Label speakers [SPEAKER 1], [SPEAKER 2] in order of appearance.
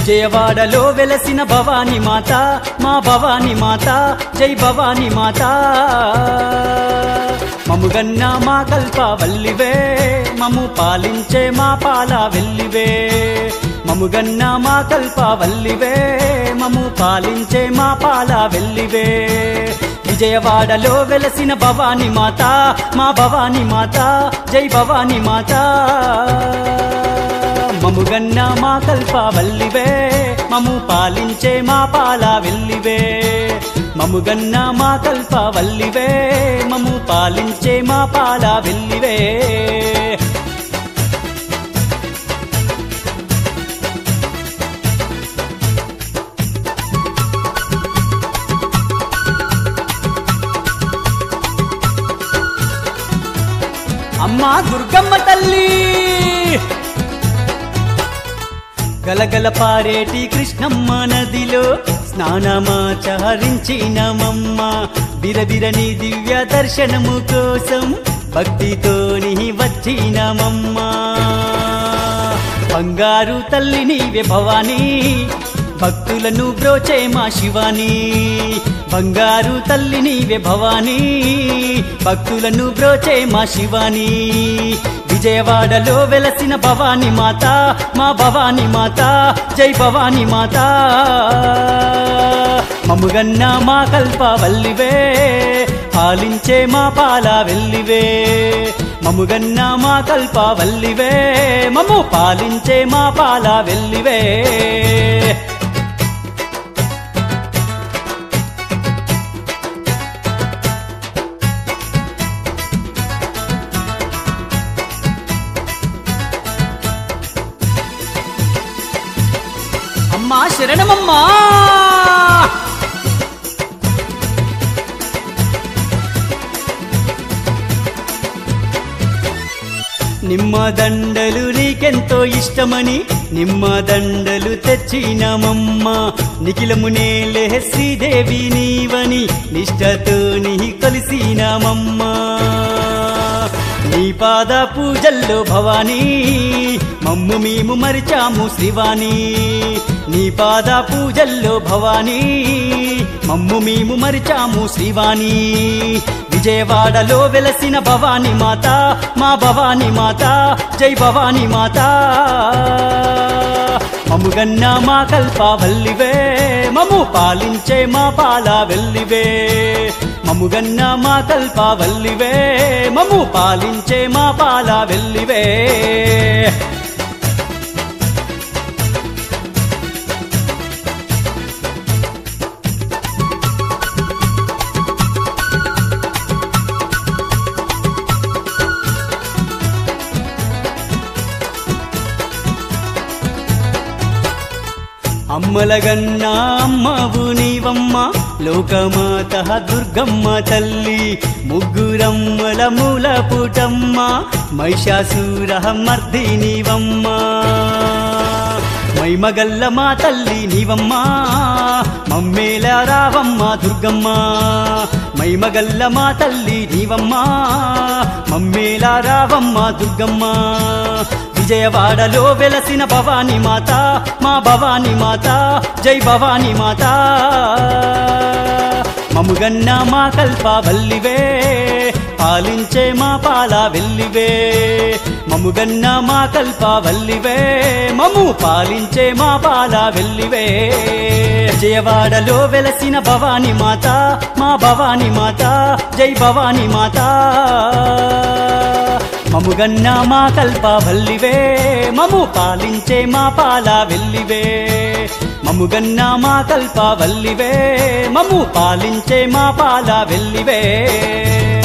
[SPEAKER 1] విజయవాడలో వెలసిన భవాని మాత మా భవాని మాత జై భవాని మాత మముగన్న మా కల్పవల్లివే మము పాలించే మా పాల వెల్లివే మముగన్న మా కల్పవల్లివే మము పాలించే మా పాల వెల్లివే విజయవాడలో వెలసిన భవాని మాత మా భవాని మాత జై భవాని మాత మముగన్న మా కల్పవల్లివే మము పాలించే మా పాల వెల్లివే మముగన్న మా కల్పవల్లివే మము పాలించే మా పాల వెల్లివే అమ్మా దుర్గమ్మ తల్లి గలగల పారేటి కృష్ణమ్మ నదిలో స్నానమాచరించినమమ్మ బిరబిరని దివ్య దర్శనము కోసం భక్తితోని వచ్చినమమ్మ బంగారు తల్లి నీవే భవానీ భక్తులను బ్రోచే మా శివాని బంగారు తల్లి నీవే భవానీ భక్తులను బ్రోచే మా శివాని విజయవాడలో వెలసిన భవాని మాత మా భవాని మాత జై భవాని మాత మముగన్న మా కల్పవల్లివే పాలించే మా పాల వెల్లివే మముగన్న మా కల్పవల్లివే మము పాలించే మా పాల వెల్లివే అమ్మా శరణమమ్మా నిమ్మ దండలు నీకెంతో ఇష్టమని నిమ్మ దండలు తెచ్చినమమ్మ నిఖిలమునే లేహ శ్రీదేవి నీవని నిష్టతో నీ కలిసినమమ్మ నీ పాద పూజల్లో భవానీ మమ్ము మేము మరిచాము శ్రీవాణి నీ పాద పూజల్లో భవానీ మమ్ము మేము మరిచాము శ్రీవాణి విజయవాడలో వెలసిన భవాని మాత మా భవాని మాత జై భవాని మాత మముగన్న మా కల్పవల్లివే మము పాలించే మా పాల వెల్లివే మముగన్న మా కల్పవల్లివే మము పాలించే మా పాల వెల్లివే అమ్మలగన్న అమ్మవు నీవమ్మ లోకమాత దుర్గమ్మ తల్లి ముగ్గురమ్మల మూల పుటమ్మ మహిషాసుర మర్ది నీవమ్మ మైమగల్ల మా తల్లి నీవమ్మ మమ్మేల రావమ్మ దుర్గమ్మ మైమగల్ల మా తల్లి నీవమ్మ మమ్మేల రావమ్మ దుర్గమ్మ విజయవాడలో వెలసిన భవాని మాత మా భవాని మాత జై భవాని మాత మముగన్న మా కల్పవల్లివే పాలించే మా పాల వెల్లివే మముగన్న మా కల్పవల్లివే మము పాలించే మా పాల వెల్లివే విజయవాడలో వెలసిన భవాని మాత మా భవాని మాత జై భవాని మాత మముగన్న మా కల్పవల్లివే మము పాలించే మా పాల వెల్లివే మముగన్న మా కల్పవల్లివే మము పాలించే మా పాల వెల్లివే